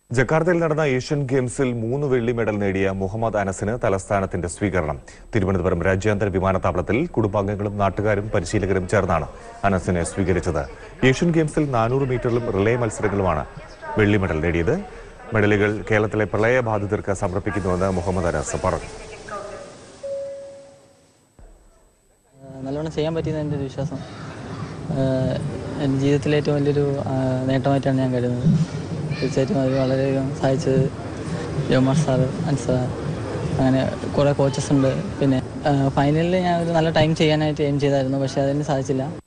ജക്കാർത്തയിൽ നടന്ന ഏഷ്യൻ ഗെയിംസിൽ മൂന്ന് വെള്ളി മെഡൽ നേടിയ മുഹമ്മദ് അനസിന് തലസ്ഥാനത്തിന്റെ സ്വീകരണം തിരുവനന്തപുരം രാജ്യാന്തര വിമാനത്താവളത്തിൽ കുടുംബാംഗങ്ങളും നാട്ടുകാരും പരിശീലകരും ചേർന്നാണ് അനസിനെ സ്വീകരിച്ചത് ഏഷ്യൻ ഗെയിംസിൽ നാനൂറ് മീറ്ററിലും റിലേ മത്സരങ്ങളുമാണ് വെള്ളി മെഡൽ നേടിയത് മെഡലുകൾ കേരളത്തിലെ പ്രളയബാധിതർക്ക് സമർപ്പിക്കുന്നുവെന്ന് മുഹമ്മദ് അനസ് പറഞ്ഞു ആഹ് നല്ലോണം ചെയ്യാൻ പറ്റിയെന്ന് എൻ്റെ ഒരു വിശ്വാസം ആഹ് എൻ്റെ ജീവിതത്തിലെ ഏറ്റവും വലിയൊരു ആഹ് നേട്ടമായിട്ടാണ് ഞാൻ കരുതുന്നത് തീർച്ചയായിട്ടും അത് വളരെയധികം സഹായിച്ചത് ജോമാർ സാറ് അൻസാർ അങ്ങനെ കുറേ കോച്ചസ് ഉണ്ട് പിന്നെ ഫൈനലിൽ ഞാൻ ഒരു നല്ല ടൈം ചെയ്യാനായിട്ട് എയിം ചെയ്തായിരുന്നു പക്ഷേ അതിന് സാധിച്ചില്ല